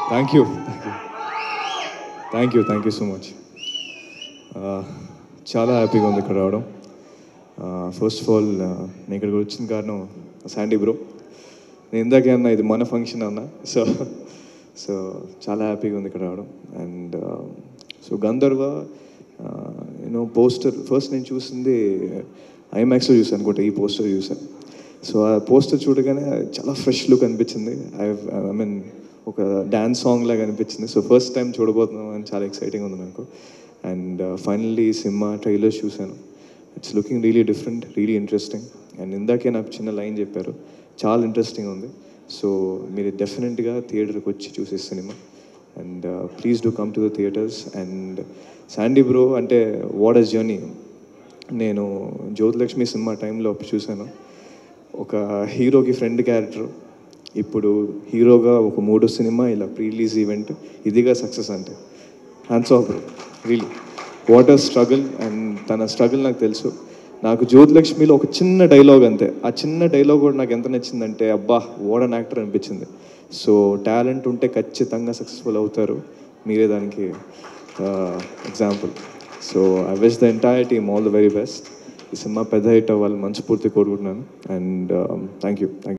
thank you thank you thank you so much చాలా హ్యాపీగా ఉంది ఇక్కడ రావడం ఫస్ట్ ఆఫ్ ఆల్ నేను ఇక్కడికి వచ్చిన కారణం శాండీ బ్రో నేను ఇందాకే అన్నా ఇది మన ఫంక్షన్ అన్నా సో సో చాలా హ్యాపీగా ఉంది ఇక్కడ రావడం and so Gandharva you know poster first నేను చూసింది ఐమాక్స్లో చూసాను అనుకుంటా ఈ పోస్టర్ చూసాను సో ఆ పోస్టర్ చూడగానే చాలా ఫ్రెష్ లుక్ అనిపించింది ఐ ఐ మీన్ ఒక డ్యాన్స్ సాంగ్ లాగా అనిపించింది సో ఫస్ట్ టైం చూడబోతున్నాం అని చాలా ఎక్సైటింగ్ ఉంది నాకు అండ్ ఫైనల్లీ సినిమా ట్రైలర్స్ చూశాను it's looking really different really interesting and ఇందాకే నాకు చిన్న లైన్ చెప్పారు చాలా ఇంట్రెస్టింగ్ ఉంది సో మీరు డెఫినెట్గా థియేటర్కి వచ్చి చూసే cinema and please do come to the theatres and Sandy bro అంటే వాట్ అస్ జర్నీ నేను జ్యోతిలక్ష్మి సినిమా టైంలో అప్పుడు చూశాను ఒక హీరోకి ఫ్రెండ్ క్యారెక్టర్ ఇప్పుడు హీరోగా ఒక మూడో సినిమా ఇలా ప్రీ రిలీజ్ ఈవెంట్ ఇదిగా సక్సెస్ అంటే hands off really water struggle and తన స్ట్రగుల్ నాకు తెలుసు నాకు జ్యోతిలక్ష్మిలో ఒక చిన్న డైలాగ్ అంతే ఆ చిన్న డైలాగ్ కూడా నాకు ఎంత నచ్చిందంటే అబ్బా ఓడన్ యాక్టర్ అనిపించింది సో టాలెంట్ ఉంటే ఖచ్చితంగా సక్సెస్ఫుల్ అవుతారు మీరే దానికి example so I wish the entire team all the very best ఈ సినిమా పెద్ద హిట్ అవ్వాలి మనస్ఫూర్తి కోరుకుంటున్నాను అండ్ థ్యాంక్ యూ థ్యాంక్